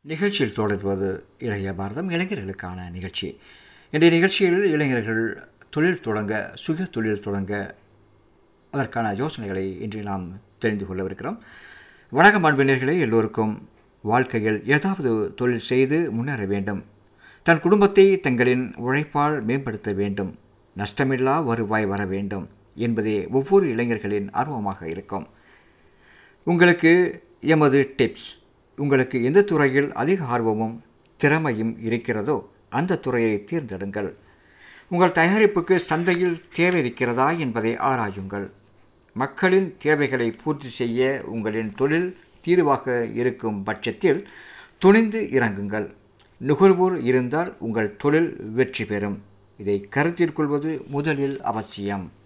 நிகழ்ச்சியில் தொடர்வது இளைய பாரதம் இளைஞர்களுக்கான நிகழ்ச்சி இன்றைய நிகழ்ச்சியில் இளைஞர்கள் தொழில் தொடங்க சுய தொழில் தொடங்க அதற்கான யோசனைகளை இன்று நாம் தெரிந்து கொள்ளவிருக்கிறோம் வணக்கம் அன்பினர்களே எல்லோருக்கும் வாழ்க்கையில் ஏதாவது தொழில் செய்து முன்னேற வேண்டும் தன் குடும்பத்தை தங்களின் உழைப்பால் மேம்படுத்த வேண்டும் நஷ்டமில்லா வருவாய் வர வேண்டும் என்பதே ஒவ்வொரு இளைஞர்களின் ஆர்வமாக இருக்கும் உங்களுக்கு எமது டிப்ஸ் உங்களுக்கு எந்த துறையில் அதிக ஆர்வமும் திறமையும் இருக்கிறதோ அந்த துறையை தேர்ந்தெடுங்கள் உங்கள் தயாரிப்புக்கு சந்தையில் தேவை இருக்கிறதா என்பதை ஆராயுங்கள் மக்களின் தேவைகளை பூர்த்தி செய்ய உங்களின் தொழில் தீர்வாக இருக்கும் பட்சத்தில் துணிந்து இறங்குங்கள் நுகர்வோர் இருந்தால் உங்கள் தொழில் வெற்றி பெறும் இதை கருத்தில் கொள்வது முதலில் அவசியம்